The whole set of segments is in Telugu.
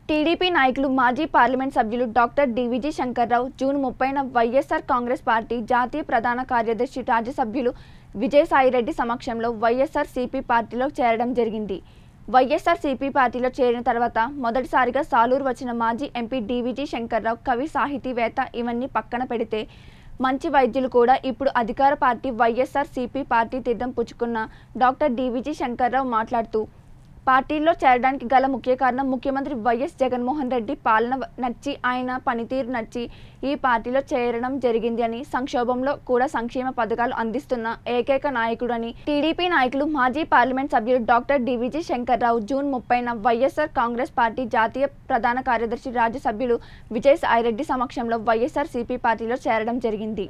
టీడీపీ నాయకులు మాజీ పార్లమెంట్ సభ్యులు డాక్టర్ డివిజి శంకర్రావు జూన్ ముప్పైన వైఎస్ఆర్ కాంగ్రెస్ పార్టీ జాతీయ ప్రధాన కార్యదర్శి రాజ్యసభ్యులు విజయసాయిరెడ్డి సమక్షంలో వైఎస్ఆర్ సిపి పార్టీలో చేరడం జరిగింది వైఎస్ఆర్ సిపి పార్టీలో చేరిన తర్వాత మొదటిసారిగా సాలూరు వచ్చిన మాజీ ఎంపీ డివిజి శంకర్రావు కవి సాహితీవేత్త ఇవన్నీ పక్కన పెడితే మంచి వైద్యులు కూడా ఇప్పుడు అధికార పార్టీ వైఎస్ఆర్ సిపి పార్టీ తీర్థం పుచ్చుకున్న డాక్టర్ డివిజి శంకర్రావు మాట్లాడుతూ పార్టీలో చేరడానికి గల ముఖ్య కారణం ముఖ్యమంత్రి వైఎస్ జగన్మోహన్ రెడ్డి పాలన నచ్చి ఆయన పనితీరు నచ్చి ఈ పార్టీలో చేరడం జరిగింది అని సంక్షోభంలో కూడా సంక్షేమ పథకాలు అందిస్తున్న ఏకైక నాయకుడని టీడీపీ నాయకులు మాజీ పార్లమెంట్ సభ్యులు డాక్టర్ డివిజి శంకర్రావు జూన్ ముప్పైన వైఎస్ఆర్ కాంగ్రెస్ పార్టీ జాతీయ ప్రధాన కార్యదర్శి రాజ్యసభ్యులు విజయ్ సాయిరెడ్డి సమక్షంలో వైఎస్ఆర్ సిపి పార్టీలో చేరడం జరిగింది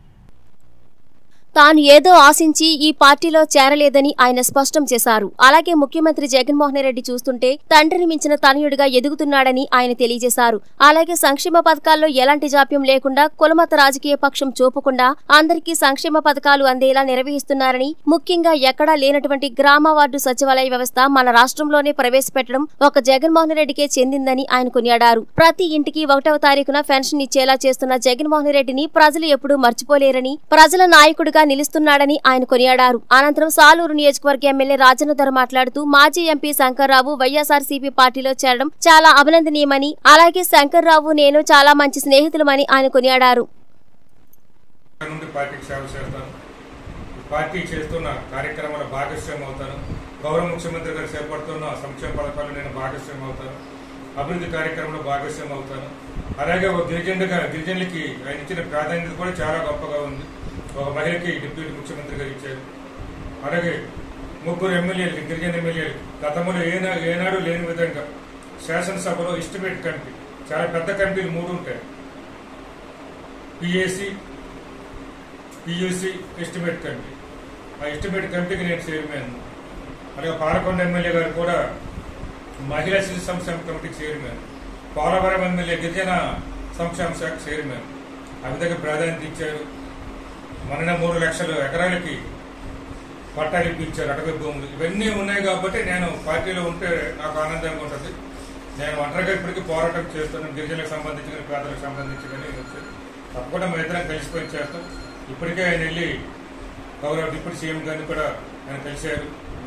తాను ఏదో ఆశించి ఈ పార్టీలో చేరలేదని ఆయన స్పష్టం చేశారు అలాగే ముఖ్యమంత్రి జగన్మోహన్ రెడ్డి చూస్తుంటే తండ్రిని మించిన తనయుడిగా ఎదుగుతున్నాడని ఆయన తెలియజేశారు అలాగే సంక్షేమ పథకాల్లో ఎలాంటి జాప్యం లేకుండా కులమత రాజకీయ పక్షం చూపకుండా అందరికీ సంక్షేమ పథకాలు అందేలా నిర్వహిస్తున్నారని ముఖ్యంగా ఎక్కడా లేనటువంటి గ్రామ వార్డు సచివాలయ వ్యవస్థ మన రాష్ట్రంలోనే ప్రవేశపెట్టడం ఒక జగన్మోహన్ రెడ్డికే చెందిందని ఆయన కొనియాడారు ప్రతి ఇంటికి ఒకటవ తారీఖున పెన్షన్ ఇచ్చేలా చేస్తున్న జగన్మోహన్ రెడ్డిని ప్రజలు ఎప్పుడూ మర్చిపోలేరని ప్రజల నాయకుడిగా నిలుస్తున్నాడని ఆయన కొనియాడారు అనంతరం సాలూరు నియోజకవర్గ ఎమ్మెల్యే రాజేందర్ మాట్లాడుతూ మాజీ ఎంపీ శంకర్రావు వైఎస్ఆర్సీపీ పార్టీలో చేరడం చాలా అభినందనీయమని అలాగే శంకర్రావు నేను చాలా మంచి స్నేహితులమని ఆయన కొనియాడారు నుండి పార్టీకి సేవ చేస్తాను పార్టీ చేస్తున్న కార్యక్రమాల భాగస్వామి అవుతాను గౌరవ ముఖ్యమంత్రి గారు చేపడుతున్న సంక్షేమ పథకాలు నేను భాగస్వామి అవుతాను అభివృద్ధి కార్యక్రమంలో భాగస్వామి అవుతాను అలాగే ఒక గిరిజనుడిగా గిరిజనులకి ఆయన ఇచ్చిన ప్రాధాన్యత కూడా చాలా గొప్పగా ఉంది ఒక మహిళకి డిప్యూటీ ముఖ్యమంత్రి గారు ఇచ్చారు అలాగే ముగ్గురు ఎమ్మెల్యేలు గిరిజన ఎమ్మెల్యేలు గతంలో ఏనా ఏనాడు లేని విధంగా శాసనసభలో ఇస్టిమేట్ కమిటీ చాలా పెద్ద కమిటీలు మూడు ఉంటాయి పిఏసి పియూసి ఎస్టిమేట్ కమిటీ ఆ ఎస్టిమేట్ కమిటీకి నేను చైర్మన్ అలాగే పాలకొండ ఎమ్మెల్యే గారు కూడా మహిళా శిశు సంక్షేమ కమిటీకి చైర్మన్ పోలవరం ఎమ్మెల్యే గిరిజన సంక్షేమ శాఖ చైర్మన్ ఆ విధంగా ప్రాధాన్యత ఇచ్చారు మొన్న మూడు లక్షల ఎకరాలకి పట్టాలు ఇప్పించారు అటవీ భూములు ఇవన్నీ ఉన్నాయి కాబట్టి నేను పార్టీలో ఉంటే నాకు ఆనందంగా ఉంటుంది నేను ఒంటరిగా ఇప్పటికీ పోరాటం చేస్తున్నాను గిరిజనులకు సంబంధించి కానీ పేదలకు సంబంధించి కానీ వచ్చి తప్పకుండా మా ఇద్దరం కలిసిపోయి చేస్తాం ఇప్పటికే ఆయన వెళ్ళి గౌరవ డిప్యూటీ సీఎం గారిని కూడా ఆయన కలిశారు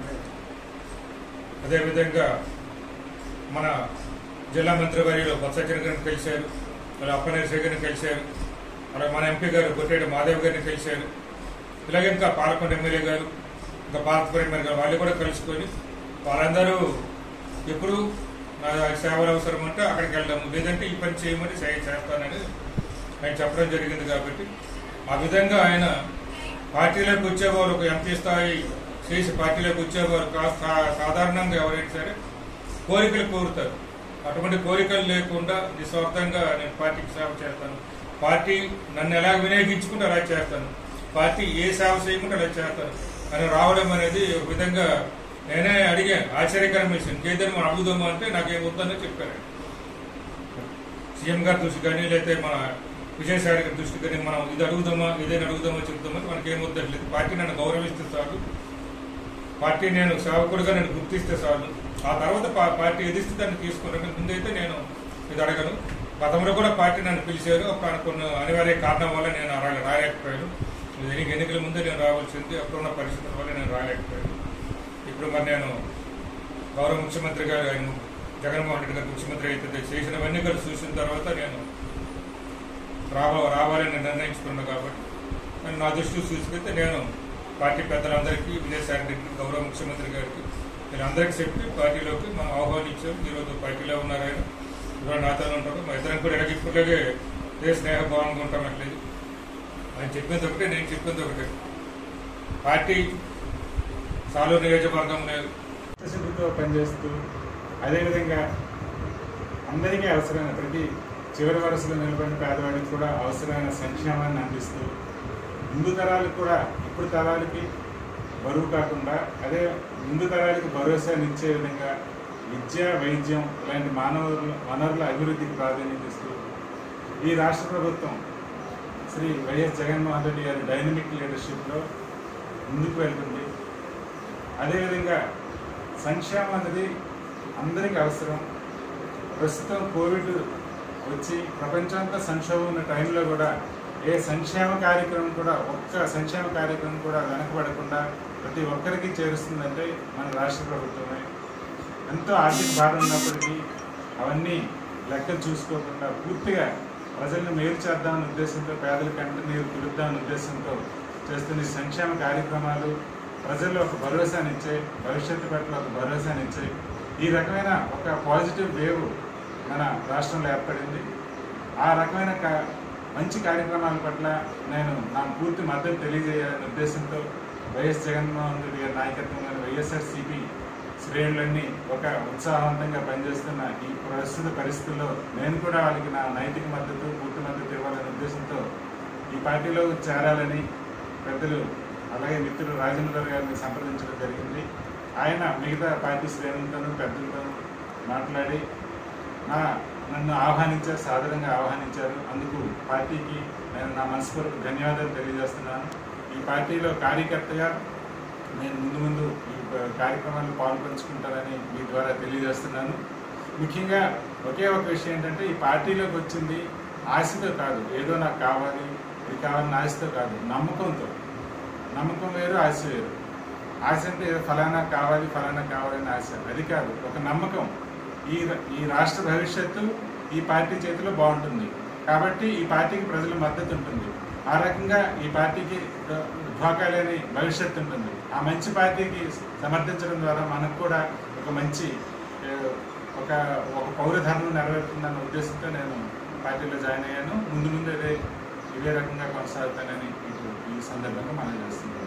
అదేవిధంగా మన జిల్లా మంత్రి వారిలో బొత్స గారిని కలిశారు అలాగే అప్పనేశ్వర గారిని కలిశారు అలాగే మన ఎంపీ గారు కొట్టేటి మాధవ్ గారిని కలిశారు ఇలాగే ఇంకా పాలకొండ ఎమ్మెల్యే గారు ఇంకా పాలకపురం ఎమ్మెల్యే గారు వాళ్ళు కూడా కలుసుకొని వాళ్ళందరూ ఎప్పుడు నా సేవలు అవసరం అంటే అక్కడికి వెళ్దాము లేదంటే ఈ పని చేయమని సహాయం చేస్తానని ఆయన చెప్పడం జరిగింది కాబట్టి ఆ విధంగా ఆయన పార్టీలోకి వచ్చేవారు ఒక ఎంపీ స్థాయి చేసి పార్టీలోకి వచ్చేవారు కా- సా- సాధారణంగా ఎవరైనా సరే కోరికలు కోరుతారు అటువంటి కోరికలు లేకుండా నిస్వార్థంగా నేను పార్టీకి సేవ చేస్తాను పార్టీ నన్ను ఎలా వినియోగించుకుంటే అలా చేస్తాను పార్టీ ఏ సేవ చేయకుంటే అలా చేస్తాను అని రావడం అనేది ఒక విధంగా నేనే అడిగాను ఆశ్చర్యకరం విషయం ఇంకేదైనా మనం అడుగుదామా అంటే నాకేం వద్దని చెప్పారు సీఎం గారి దృష్టి కానీ లేకపోతే మన విజయసాయి గారి దృష్టి కానీ మనం ఇది అడుగుదామా ఇదేనా అడుగుదామా చెప్దామా మనకి ఏం వద్దట్లేదు పార్టీ నన్ను గౌరవిస్తే చాలు పార్టీ నేను సేవకుడిగా నేను గుర్తిస్తే చాలు ఆ తర్వాత పా- పార్టీ ఎదిస్తే దాన్ని తీసుకున్నాను ముందైతే నేను ఇది అడగను గతంలో కూడా పార్టీ నన్ను పిలిచారు ఒక కొన్ని అనివార్య కారణం వల్ల నేను రా- రాలేకపోయాను ఎన్ని ఎన్నికల ముందే నేను రావాల్సింది అప్పుడున్న పరిస్థితుల వల్ల నేను రాలేకపోయాను ఇప్పుడు మరి నేను గౌరవ ముఖ్యమంత్రి గారు ఆయన జగన్మోహన్ రెడ్డి గారు ముఖ్యమంత్రి అయితే చేసినవన్నీ కూడా చూసిన తర్వాత నేను రావ రావాలని నిర్ణయించుకున్నాను కాబట్టి నేను నా దృష్టికి చూసుకెళ్తే నేను పార్టీ పెద్దలందరికీ విజయసాయి రెడ్డికి గౌరవ ముఖ్యమంత్రి గారికి నేను అందరికీ చెప్పి పార్టీలోకి మనం ఆహ్వానించాం ఈరోజు పార్టీలో ఉన్నారు ఆయన ఇవాళ నాతో ఉంటారు మా ఇద్దరం కూడా ఇలాగ ఇప్పటిలాగే ఏ స్నేహభావంగా ఉంటాం అట్లేదు ఆయన చెప్పింది ఒకటే నేను చెప్పింది ఒకటే పార్టీ సాలూరు నియోజకవర్గం లేదు చిత్తశుద్ధితో పనిచేస్తూ అదేవిధంగా అందరికీ అవసరమైన ప్రతి చివరి వరుసలో నిలబడిన పేదవాడికి కూడా అవసరమైన సంక్షేమాన్ని అందిస్తూ ముందు తరాలకు కూడా ఇప్పుడు తరాలకి బరువు కాకుండా అదే ముందు తరాలకి భరోసాని ఇచ్చే విధంగా విద్య వైద్యం ఇలాంటి మానవ వనరుల అభివృద్ధికి ప్రాధాన్యత ఇస్తూ ఈ రాష్ట్ర ప్రభుత్వం శ్రీ వైఎస్ జగన్మోహన్ రెడ్డి గారి డైనమిక్ లీడర్షిప్లో ముందుకు వెళ్తుంది అదేవిధంగా సంక్షేమం అనేది అందరికీ అవసరం ప్రస్తుతం కోవిడ్ వచ్చి ప్రపంచంతా సంక్షోభం ఉన్న టైంలో కూడా ఏ సంక్షేమ కార్యక్రమం కూడా ఒక్క సంక్షేమ కార్యక్రమం కూడా వెనకబడకుండా ప్రతి ఒక్కరికి చేరుస్తుందంటే మన రాష్ట్ర ప్రభుత్వమే ఎంతో ఆర్థిక భారం ఉన్నప్పటికీ అవన్నీ లెక్కలు చూసుకోకుండా పూర్తిగా ప్రజలను మేలు చేద్దామనే ఉద్దేశంతో పేదల కంట నీరు పిలుద్దామనే ఉద్దేశంతో చేస్తున్న ఈ సంక్షేమ కార్యక్రమాలు ప్రజల్లో ఒక భరోసానిచ్చే భవిష్యత్తు పట్ల ఒక భరోసానిచ్చే ఈ రకమైన ఒక పాజిటివ్ వేవ్ మన రాష్ట్రంలో ఏర్పడింది ఆ రకమైన కా- మంచి కార్యక్రమాల పట్ల నేను నా పూర్తి మద్దతు తెలియజేయాలనే ఉద్దేశంతో వైఎస్ జగన్మోహన్ రెడ్డి గారి నాయకత్వంలోని వైఎస్ఆర్సీపీ శ్రేణులన్నీ ఒక ఉత్సాహవంతంగా పనిచేస్తున్న ఈ ప్రస్తుత పరిస్థితుల్లో నేను కూడా వాళ్ళకి నా నైతిక మద్దతు పూర్తి మద్దతు ఇవ్వాలనే ఉద్దేశంతో ఈ పార్టీలో చేరాలని పెద్దలు అలాగే మిత్రులు రాజేంద్ర గారిని సంప్రదించడం జరిగింది ఆయన మిగతా పార్టీ శ్రేణులతోనూ పెద్దలతోనూ మాట్లాడి నా నన్ను ఆహ్వానించారు సాదరంగా ఆహ్వానించారు అందుకు పార్టీకి నేను నా మనస్ఫూర్తి ధన్యవాదాలు తెలియజేస్తున్నాను ఈ పార్టీలో కార్యకర్తగా నేను ముందు ముందు ఈ ప- కార్యక్రమాల్లో పాల్పంచుకుంటానని మీ ద్వారా తెలియజేస్తున్నాను ముఖ్యంగా ఒకే ఒక విషయం ఏంటంటే ఈ పార్టీలోకి వచ్చింది ఆశతో కాదు ఏదో నాకు కావాలి ఇది కావాలని ఆశతో కాదు నమ్మకంతో నమ్మకం వేరు ఆశ వేరు ఆశ అంటే ఏదో ఫలానా కావాలి ఫలానా కావాలని ఆశ అది కాదు ఒక నమ్మకం ఈ ర- ఈ రాష్ట్ర భవిష్యత్తు ఈ పార్టీ చేతిలో బాగుంటుంది కాబట్టి ఈ పార్టీకి ప్రజల మద్దతు ఉంటుంది ఆ రకంగా ఈ పార్టీకి ధ- ధోకా లేని భవిష్యత్తు ఉంటుంది ఆ మంచి పార్టీకి సమర్థించడం ద్వారా మనకు కూడా ఒక మంచి ఏ, ఒక ఒక పౌర ధర్మం నెరవేరుతుందన్న ఉద్దేశంతో నేను పార్టీలో జాయిన్ అయ్యాను ముందు ముందు ఇదే ఇదే రకంగా కొనసాగుతానని ఇప్పుడు ఈ సందర్భంగా మనం చేస్తున్నాను